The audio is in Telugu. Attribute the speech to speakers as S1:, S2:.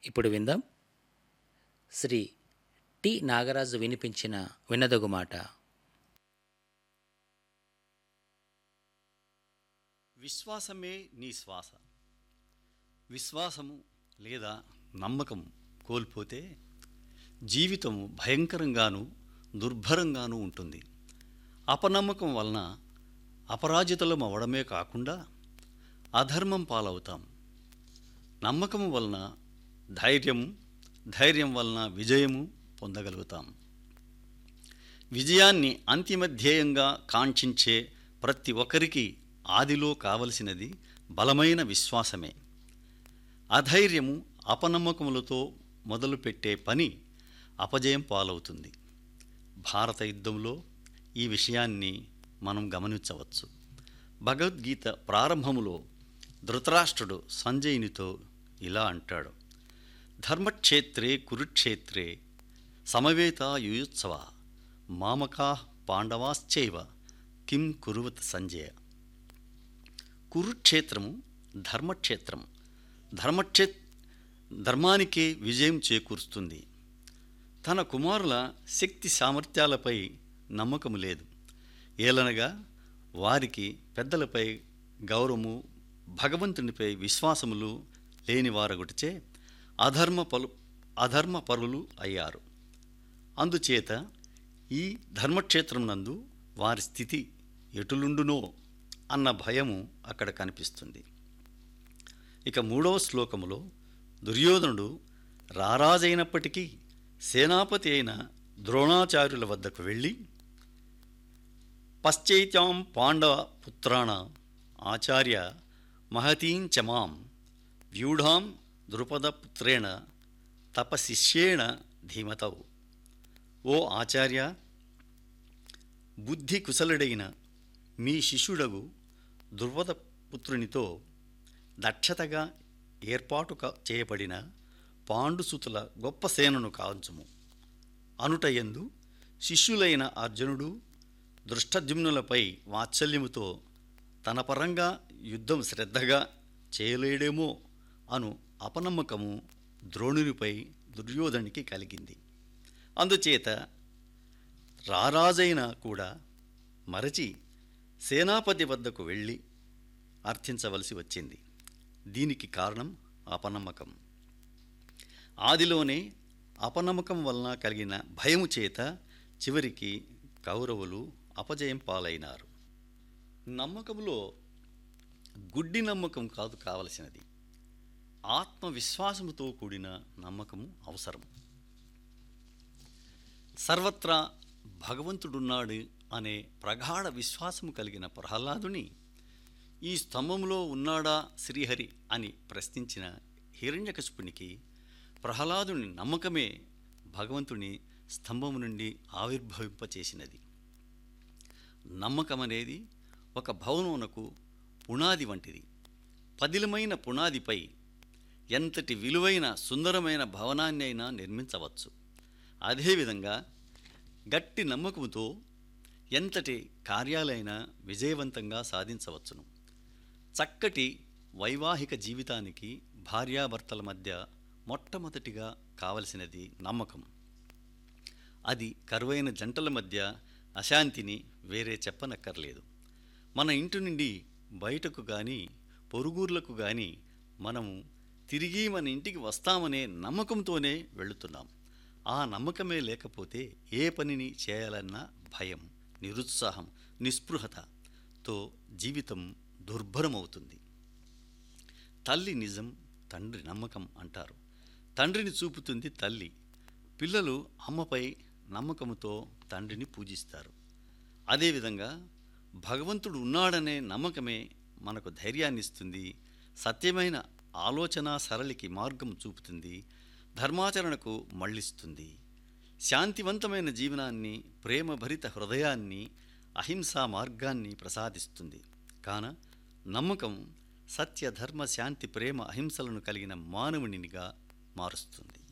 S1: ఇప్పుడు విందాం శ్రీ టి నాగరాజు వినిపించిన వినదగు మాట
S2: విశ్వాసమే నీ శ్వాస విశ్వాసము లేదా నమ్మకం కోల్పోతే జీవితము భయంకరంగాను దుర్భరంగాను ఉంటుంది అపనమ్మకం వలన అపరాజితులం అవడమే కాకుండా అధర్మం పాలవుతాం నమ్మకం వలన ధైర్యం ధైర్యం వలన విజయము పొందగలుగుతాం విజయాన్ని అంతిమ ధ్యేయంగా కాంక్షించే ప్రతి ఒక్కరికి ఆదిలో కావలసినది బలమైన విశ్వాసమే అధైర్యము అపనమ్మకములతో మొదలుపెట్టే పని అపజయం పాలవుతుంది భారత యుద్ధంలో ఈ విషయాన్ని మనం గమనించవచ్చు భగవద్గీత ప్రారంభములో ధృతరాష్ట్రుడు సంజయునితో ఇలా అంటాడు ధర్మక్షేత్రే కురుక్షేత్రే సమవేత యుయుత్సవ మామకా పాండవాశ్చైవ కిం కురువత సంజయ కురుక్షేత్రము ధర్మక్షేత్రం ధర్మక్షే ధర్మానికే విజయం చేకూరుస్తుంది తన కుమారుల శక్తి సామర్థ్యాలపై నమ్మకము లేదు ఏలనగా వారికి పెద్దలపై గౌరవము భగవంతునిపై విశ్వాసములు లేని వారగుటిచే అధర్మ పలు అధర్మ పరులు అయ్యారు అందుచేత ఈ ధర్మక్షేత్రం నందు వారి స్థితి ఎటులుండునో అన్న భయము అక్కడ కనిపిస్తుంది ఇక మూడవ శ్లోకములో దుర్యోధనుడు రారాజైనప్పటికీ సేనాపతి అయిన ద్రోణాచార్యుల వద్దకు వెళ్ళి పశ్చైత్యాం పాండవ పుత్రాణ ఆచార్య మహతీం చ మాం వ్యూఢాం ద్రుపదపుత్రేణ తపశిష్యేణ ధీమతౌ ఓ ఆచార్య బుద్ధి కుశలుడైన మీ శిష్యుడగు ద్రుపదపుత్రునితో దక్షతగా ఏర్పాటు క- చేయబడిన పాండుసుతుల గొప్ప సేనను కాంచుము అనుటయందు శిష్యులైన అర్జునుడు దృష్టద్యుమ్నులపై వాత్సల్యముతో తన పరంగా యుద్ధం శ్రద్ధగా చేయలేడేమో అను అపనమ్మకము ద్రోణునిపై దుర్యోధనికి కలిగింది అందుచేత రారాజైన కూడా మరచి సేనాపతి వద్దకు వెళ్ళి అర్థించవలసి వచ్చింది దీనికి కారణం అపనమ్మకం ఆదిలోనే అపనమ్మకం వలన కలిగిన భయము చేత చివరికి కౌరవులు అపజయం పాలైనారు నమ్మకంలో గుడ్డి నమ్మకం కాదు కావలసినది ఆత్మవిశ్వాసముతో కూడిన నమ్మకము అవసరం సర్వత్రా భగవంతుడున్నాడు అనే ప్రగాఢ విశ్వాసము కలిగిన ప్రహ్లాదుని ఈ స్తంభంలో ఉన్నాడా శ్రీహరి అని ప్రశ్నించిన హిరణ్యకశిపునికి ప్రహ్లాదుని నమ్మకమే భగవంతుని స్తంభము నుండి ఆవిర్భవింపచేసినది నమ్మకం అనేది ఒక భవనమునకు పునాది వంటిది పదిలమైన పునాదిపై ఎంతటి విలువైన సుందరమైన భవనాన్ని అయినా నిర్మించవచ్చు అదేవిధంగా గట్టి నమ్మకంతో ఎంతటి కార్యాలైనా విజయవంతంగా సాధించవచ్చును చక్కటి వైవాహిక జీవితానికి భార్యాభర్తల మధ్య మొట్టమొదటిగా కావలసినది నమ్మకం అది కరువైన జంటల మధ్య అశాంతిని వేరే చెప్పనక్కర్లేదు మన ఇంటి నుండి బయటకు కానీ పొరుగుర్లకు కానీ మనము తిరిగి మన ఇంటికి వస్తామనే నమ్మకంతోనే వెళుతున్నాం ఆ నమ్మకమే లేకపోతే ఏ పనిని చేయాలన్నా భయం నిరుత్సాహం నిస్పృహతతో జీవితం దుర్భరమవుతుంది తల్లి నిజం తండ్రి నమ్మకం అంటారు తండ్రిని చూపుతుంది తల్లి పిల్లలు అమ్మపై నమ్మకంతో తండ్రిని పూజిస్తారు అదేవిధంగా భగవంతుడు ఉన్నాడనే నమ్మకమే మనకు ధైర్యాన్ని ఇస్తుంది సత్యమైన ఆలోచన సరళికి మార్గం చూపుతుంది ధర్మాచరణకు మళ్ళిస్తుంది శాంతివంతమైన జీవనాన్ని ప్రేమభరిత హృదయాన్ని అహింసా మార్గాన్ని ప్రసాదిస్తుంది కాన నమ్మకం సత్య ధర్మ శాంతి ప్రేమ అహింసలను కలిగిన మానవునిగా మారుస్తుంది